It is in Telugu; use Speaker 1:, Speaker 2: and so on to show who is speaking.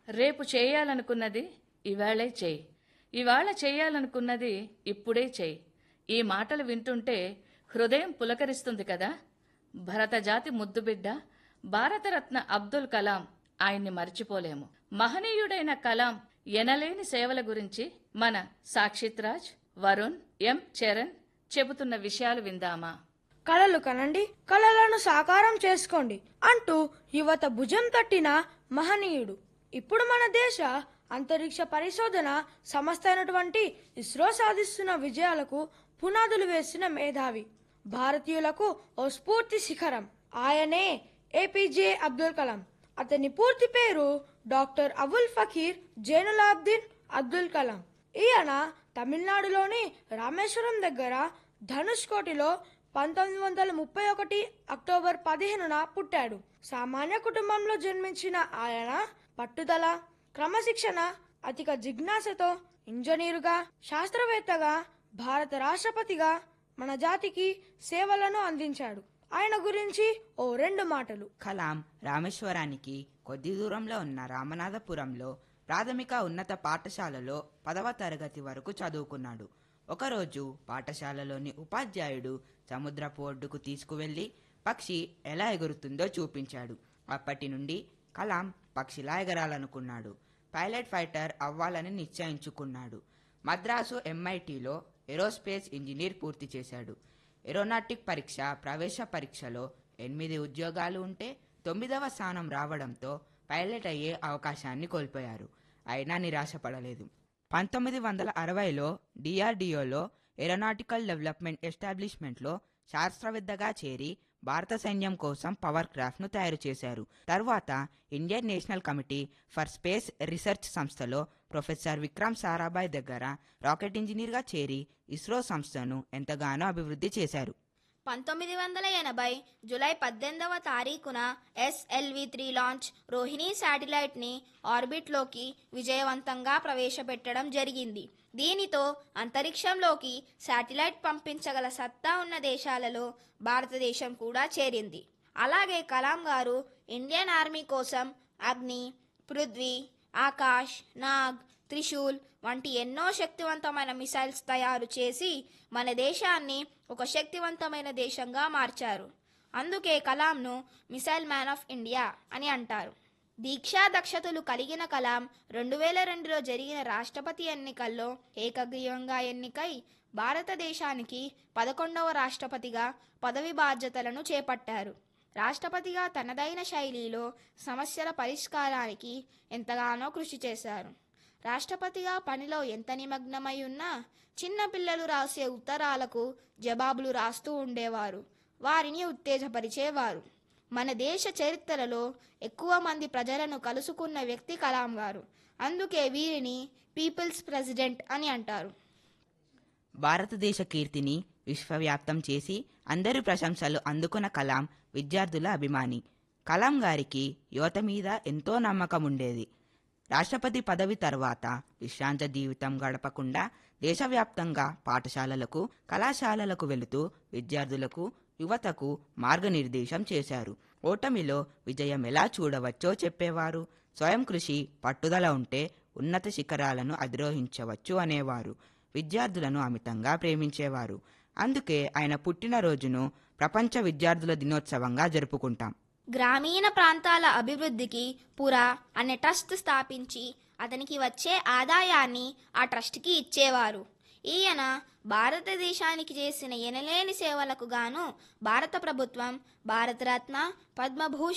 Speaker 1: రేపు చేయాలనుకున్నది ఇవాళే చేయి ఇవాళ చేయాలనుకున్నది ఇప్పుడే చేయి ఈ మాటలు వింటుంటే హృదయం పులకరిస్తుంది కదా భరతజాతి ముద్దుబిడ్డ భారతరత్న అబ్దుల్ కలాం ఆయన్ని మర్చిపోలేము మహనీయుడైన కలాం ఎనలేని సేవల గురించి మన సాక్షిత్ రాజ్ వరుణ్ ఎం చరణ్ చెబుతున్న విషయాలు విందామా
Speaker 2: కలలు కనండి కలలను సాకారం చేసుకోండి అంటూ యువత భుజం తట్టిన మహనీయుడు ఇప్పుడు మన దేశ అంతరిక్ష పరిశోధన సంస్థ అయినటువంటి ఇస్రో సాధిస్తున్న విజయాలకు పునాదులు వేసిన మేధావి భారతీయులకు ఓ స్ఫూర్తి శిఖరం ఆయనే ఏపీజే అబ్దుల్ కలాం అతని పూర్తి పేరు డాక్టర్ అబుల్ ఫకీర్ జైనులాబ్దిన్ అబ్దుల్ కలాం ఈయన తమిళనాడులోని రామేశ్వరం దగ్గర ధనుష్ కోటిలో పంతొమ్మిది వందల ముప్పై ఒకటి అక్టోబర్ పదిహేనున పుట్టాడు సామాన్య కుటుంబంలో జన్మించిన ఆయన పట్టుదల క్రమశిక్షణ అధిక జిజ్ఞాసతో ఇంజనీరుగా శాస్త్రవేత్తగా భారత రాష్ట్రపతిగా మన జాతికి సేవలను అందించాడు ఆయన గురించి ఓ రెండు మాటలు
Speaker 3: కలాం రామేశ్వరానికి కొద్ది దూరంలో ఉన్న రామనాథపురంలో ప్రాథమిక ఉన్నత పాఠశాలలో పదవ తరగతి వరకు చదువుకున్నాడు ఒకరోజు పాఠశాలలోని ఉపాధ్యాయుడు సముద్రపు ఒడ్డుకు తీసుకువెళ్లి పక్షి ఎలా ఎగురుతుందో చూపించాడు అప్పటి నుండి కలాం పక్షిలా ఎగరాలనుకున్నాడు పైలట్ ఫైటర్ అవ్వాలని నిశ్చయించుకున్నాడు మద్రాసు ఎంఐటిలో ఏరోస్పేస్ ఇంజనీర్ పూర్తి చేశాడు ఏరోనాటిక్ పరీక్ష ప్రవేశ పరీక్షలో ఎనిమిది ఉద్యోగాలు ఉంటే తొమ్మిదవ స్థానం రావడంతో పైలట్ అయ్యే అవకాశాన్ని కోల్పోయారు అయినా నిరాశపడలేదు పంతొమ్మిది వందల అరవైలో డిఆర్డిఓలో ఏరోనాటికల్ డెవలప్మెంట్ ఎస్టాబ్లిష్మెంట్లో శాస్త్రవేత్తగా చేరి భారత సైన్యం కోసం పవర్ క్రాఫ్ట్ను తయారు చేశారు తర్వాత Indian national committee for space research సంస్థలో ప్రొఫెసర్ విక్రమ్ సారాభాయ్ దగ్గర రాకెట్ ఇంజనీర్గా చేరి ఇస్రో సంస్థను ఎంతగానో అభివృద్ధి చేశారు
Speaker 4: పంతొమ్మిది వందల ఎనభై జూలై పద్దెనిమిదవ తారీఖున ఎస్ఎల్వి త్రీ లాంచ్ రోహిణి శాటిలైట్ని ఆర్బిట్లోకి విజయవంతంగా ప్రవేశపెట్టడం జరిగింది దీనితో అంతరిక్షంలోకి శాటిలైట్ పంపించగల సత్తా ఉన్న దేశాలలో భారతదేశం కూడా చేరింది అలాగే కలాం గారు ఇండియన్ ఆర్మీ కోసం అగ్ని పృథ్వీ ఆకాష్ నాగ్ త్రిశూల్ వంటి ఎన్నో శక్తివంతమైన మిసైల్స్ తయారు చేసి మన దేశాన్ని ఒక శక్తివంతమైన దేశంగా మార్చారు అందుకే కలాంను మిసైల్ మ్యాన్ ఆఫ్ ఇండియా అని అంటారు దీక్షా దక్షతలు కలిగిన కలాం రెండు వేల రెండులో జరిగిన రాష్ట్రపతి ఎన్నికల్లో ఏకగ్రీవంగా ఎన్నికై భారతదేశానికి పదకొండవ రాష్ట్రపతిగా పదవి బాధ్యతలను చేపట్టారు రాష్ట్రపతిగా తనదైన శైలిలో సమస్యల పరిష్కారానికి ఎంతగానో కృషి చేశారు రాష్ట్రపతిగా పనిలో ఎంత నిమగ్నమై ఉన్నా చిన్న పిల్లలు రాసే ఉత్తరాలకు జవాబులు రాస్తూ ఉండేవారు వారిని ఉత్తేజపరిచేవారు మన దేశ చరిత్రలో ఎక్కువ మంది ప్రజలను కలుసుకున్న వ్యక్తి కలాం గారు అందుకే వీరిని పీపుల్స్ ప్రెసిడెంట్ అని అంటారు
Speaker 3: భారతదేశ కీర్తిని విశ్వవ్యాప్తం చేసి అందరి ప్రశంసలు అందుకున్న కలాం విద్యార్థుల అభిమాని కలాం గారికి యువత మీద ఎంతో నమ్మకం ఉండేది రాష్ట్రపతి పదవి తర్వాత విశ్రాంత జీవితం గడపకుండా దేశవ్యాప్తంగా పాఠశాలలకు కళాశాలలకు వెళుతూ విద్యార్థులకు యువతకు మార్గనిర్దేశం చేశారు ఓటమిలో విజయం ఎలా చూడవచ్చో చెప్పేవారు స్వయం కృషి పట్టుదల ఉంటే ఉన్నత శిఖరాలను అధిరోహించవచ్చు అనేవారు విద్యార్థులను అమితంగా ప్రేమించేవారు అందుకే ఆయన పుట్టినరోజును ప్రపంచ విద్యార్థుల దినోత్సవంగా జరుపుకుంటాం
Speaker 4: గ్రామీణ ప్రాంతాల అభివృద్ధికి పురా అనే ట్రస్ట్ స్థాపించి అతనికి వచ్చే ఆదాయాన్ని ఆ ట్రస్ట్కి ఇచ్చేవారు ఈయన భారతదేశానికి చేసిన ఎనలేని సేవలకు గాను భారత ప్రభుత్వం భారతరత్న పద్మభూషణ్